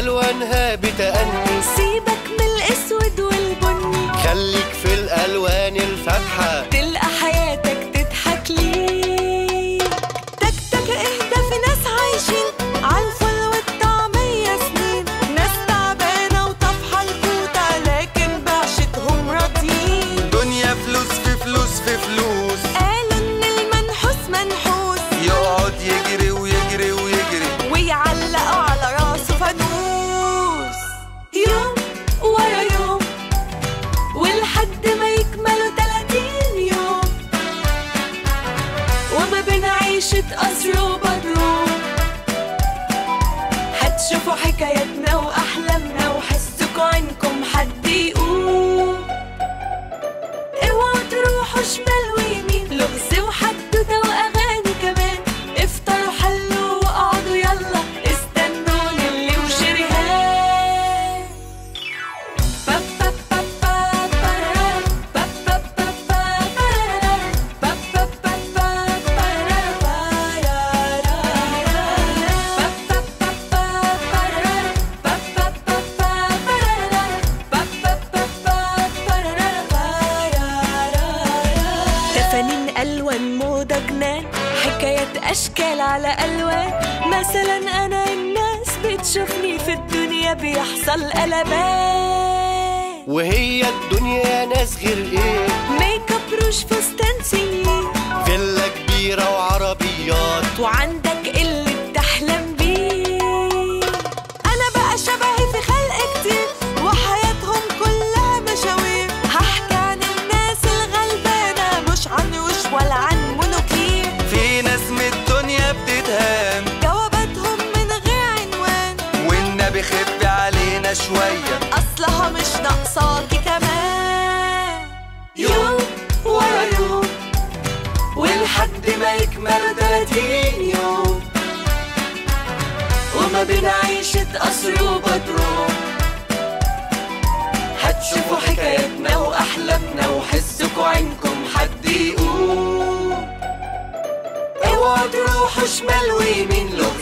ألوانها بتأني سيبك من الأسود والبني خليك في الألوان الفاتحة تلقى حياتك تضحك ليك تك تك اهدى في ناس عايشين عالفل والطعمية سنين ناس تعبانة وطفحة الكوتة لكن بعشتهم راضيين دنيا فلوس في فلوس في فلوس قالوا ان المنحوس منحوس يقعد يجري ويجري ويجري ويعلقوا على راسه فانوس يوم ورا يوم ولحد ما يكملوا 30 يوم وما بين عيشة قصر وبدروم هتشوفوا حكاياتنا وأحلامنا وحسكوا عنكم حد يقوم اوعوا تروحوا شمال ويمين لغز وحدوتة وأغاني كمان افطروا حلوا واقعدوا يلا استنوني اللي وشريهان با با با با برارا، با با با با برارا، با با با با برارا، بايارارا. با با با با برارا، با با با با برارا، با با با با برارا، بايارارا. تفانين ألوان موضة جنان حكايات أشكال على ألوان مثلا أنا الناس بتشوفني في الدنيا بيحصل قلبان وهي الدنيا ناس غير ايه ميك اب روش فستان سنين فيلا كبيرة وعربيات وعندك اللي بتحلم بيه انا بقى شبهي في خلق كتير وحياتهم كلها مشاوير هحكي عن الناس الغلبانة مش عن وش ولا عن منوكير في ناس من الدنيا بتتهان جواباتهم من غير عنوان والنبي خف علينا شوية اصلها مش ناقصاكي كمان يوم ورا يوم ولحد ما يكمل 30 يوم وما بين عيشة قصر وبدروم هتشوفوا حكاياتنا وأحلامنا وحسكوا عينكم حد يقوم اوعوا تروحوا شمال ويمين لغز